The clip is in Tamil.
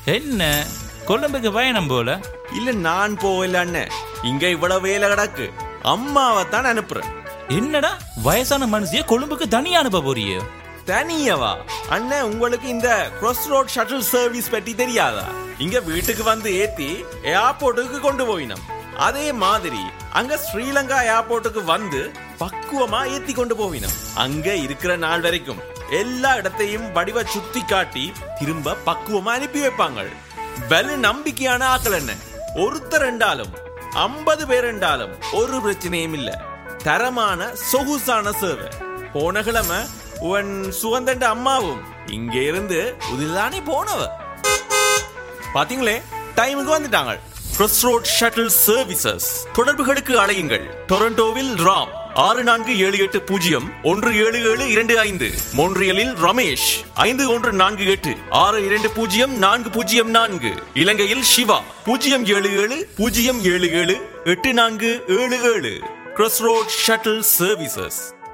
என்ன கொழும்புக்கு பயணம் போல இல்ல நான் போகல அண்ணன் இங்க இவ்வளவு வேலை கிடக்கு அம்மாவை தான் அனுப்புறேன் என்னடா வயசான மனுஷிய கொழும்புக்கு தனியா அனுப்ப போறியே தனியவா அண்ணன் உங்களுக்கு இந்த cross ரோட் ஷட்டில் சர்வீஸ் பற்றி தெரியாதா இங்க வீட்டுக்கு வந்து ஏத்தி ஏர்போர்ட்டுக்கு கொண்டு போயினோம் அதே மாதிரி அங்க ஸ்ரீலங்கா ஏர்போர்ட்டுக்கு வந்து பக்குவமா ஏத்தி கொண்டு போவினோம் அங்க இருக்கிற நாள் வரைக்கும் எல்லா இடத்தையும் வடிவ சுத்தி காட்டி திரும்ப பக்குவமா அனுப்பி வைப்பாங்க வலு நம்பிக்கையான ஆக்கள் என்ன ஒருத்தர் ரெண்டாலும் ஐம்பது பேர் ரெண்டாலும் ஒரு பிரச்சனையும் இல்ல தரமான சொகுசான சேவை போன கிழமை உன் சுகந்தண்ட அம்மாவும் இங்க இருந்து உதில்தானே போனவ பாத்தீங்களே டைமுக்கு வந்துட்டாங்க cross ரோட் ஷட்டில் சர்வீசஸ் தொடர்புகளுக்கு அழையுங்கள் டொரண்டோவில் ராம் ஆறு நான்கு ஏழு எட்டு பூஜ்ஜியம் ஒன்று ஏழு ஏழு இரண்டு ஐந்து மோன்றியலில் ரமேஷ் ஐந்து ஒன்று நான்கு எட்டு ஆறு இரண்டு பூஜ்ஜியம் நான்கு பூஜ்ஜியம் நான்கு இலங்கையில் சிவா பூஜ்ஜியம் ஏழு ஏழு பூஜ்ஜியம் ஏழு ஏழு எட்டு நான்கு ஏழு ஏழு cross ரோட் ஷட்டில் சர்வீசஸ்